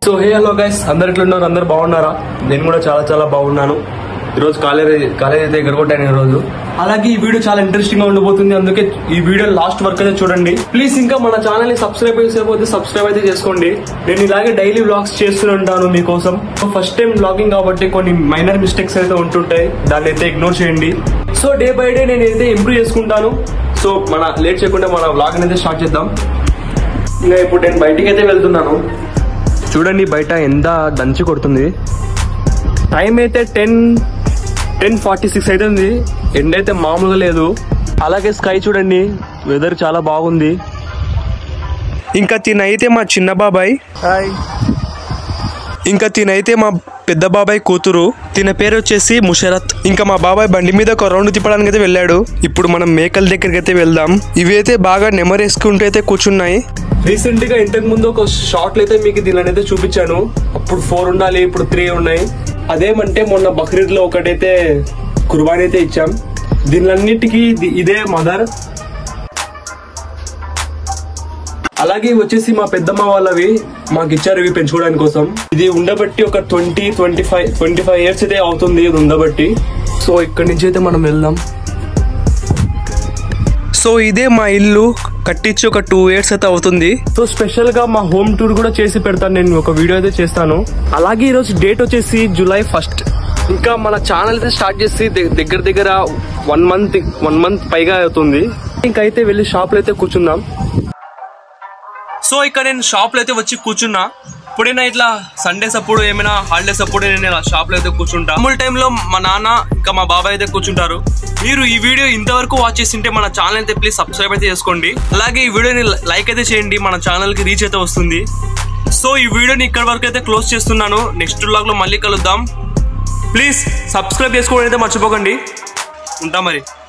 so hey hello guys అందరు ఎట్లున్నారు అందరు బాగున్నారా నేను కూడా చాలా చాలా బాగున్నాను ఈరోజు కాలేజ్ కాలేజ్ అయితే ఎగరగొట్టాను ఈరోజు అలాగే ఈ వీడియో చాలా ఇంట్రెస్టింగ్ గా ఉండబోతుంది అందుకే ఈ వీడియో లాస్ట్ వరకు అయితే చూడండి ప్లీజ్ ఇంకా మన ఛానల్ ని సబ్స్క్రైబ్ చేసేపోతే సబ్స్క్రైబ్ అయితే చేసుకోండి నేను ఇలాగే డైలీ వ్లాగ్స్ చేస్తుంటాను మీకోసం ఫస్ట్ టైం వ్లాగింగ్ కాబట్టి కొన్ని మైనర్ మిస్టేక్స్ అయితే ఉంటుంటాయి దాన్ని అయితే ఇగ్నోర్ చేయండి సో డే బై డే నేను అయితే ఇంప్రూవ్ చేసుకుంటాను సో మన లేట్ చేయకుండా మన వ్లాగ్ అయితే స్టార్ట్ చేద్దాం ఇంకా ఇప్పుడు నేను బయటికి అయితే వెళ్తున్నాను చూడండి బయట ఎంత దంచి కొడుతుంది టైం అయితే టెన్ టెన్ ఫార్టీ సిక్స్ అవుతుంది ఎండ అయితే మామూలుగా లేదు అలాగే స్కై చూడండి వెదర్ చాలా బాగుంది ఇంకా తినైతే మా చిన్న బాబాయ్ హాయ్ ఇంకా తినైతే మా పెద్ద బాబాయ్ కూతురు తిన పేరు వచ్చేసి ముషరత్ ఇంకా మా బాబాయ్ బండి మీద ఒక రౌండ్ తిప్పడానికి అయితే వెళ్ళాడు ఇప్పుడు మనం మేకల దగ్గరికి అయితే వెళ్దాం ఇవి అయితే బాగా నెమరేసుకుంటూ అయితే కూర్చున్నాయి రీసెంట్ గా ఇంతకు ముందు ఒక షార్ట్లు అయితే మీకు దీనిని అయితే చూపించాను అప్పుడు ఫోర్ ఉండాలి ఇప్పుడు త్రీ ఉన్నాయి అదేమంటే మొన్న బక్రీద్ లో ఒకటైతే కుర్బానీ అయితే ఇచ్చాం దీనిలన్నిటికీ ఇది- ఇదే మదర్ అలాగే ఇవి వచ్చేసి మా పెద్దమ్మ వాళ్ళవి మాకు ఇచ్చారు ఇవి పెంచుకోవడానికి కోసం ఇది ఉండబట్టి ఒక twenty twenty five twenty five years అయితే అవుతుంది ఇది ఉండబట్టి సో ఇక్కడి నుంచి అయితే మనం వెళ్దాం సో ఇదే మా ఇల్లు కట్టించి ఒక టూ ఇయర్స్ అయితే అవుతుంది సో స్పెషల్ గా మా హోమ్ టూర్ కూడా చేసి పెడతాను నేను ఒక వీడియో అయితే చేస్తాను అలాగే ఈరోజు డేట్ వచ్చేసి జూలై ఫస్ట్ ఇంకా మన ఛానల్ అయితే స్టార్ట్ చేసి ద- దగ్గర దగ్గర వన్ మంత్ వన్ మంత్ పైగా అవుతుంది ఇంకైతే వెళ్ళి షాప్ లో అయితే కూర్చుందాం సో ఇక్కడ నేను షాప్లో అయితే వచ్చి కూర్చున్నా ఇప్పుడైనా ఇట్లా సండేస్ అప్పుడు ఏమైనా హాలిడేస్ అప్పుడు నేను ఇలా షాప్లో అయితే కూర్చుంటా మామూలు టైంలో మా నాన్న ఇంకా మా బాబాయ్ అయితే కూర్చుంటారు మీరు ఈ వీడియో ఇంతవరకు వాచ్ చేసింటే మన ఛానల్ అయితే ప్లీజ్ సబ్స్క్రైబ్ అయితే చేసుకోండి అలాగే ఈ వీడియోని లైక్ అయితే చేయండి మన ఛానల్కి రీచ్ అయితే వస్తుంది సో ఈ వీడియోని ఇక్కడ వరకు అయితే క్లోజ్ చేస్తున్నాను నెక్స్ట్ వ్లాగ్లో మళ్ళీ కలుద్దాం ప్లీజ్ సబ్స్క్రైబ్ చేసుకోవడం అయితే మర్చిపోకండి ఉంటా మరి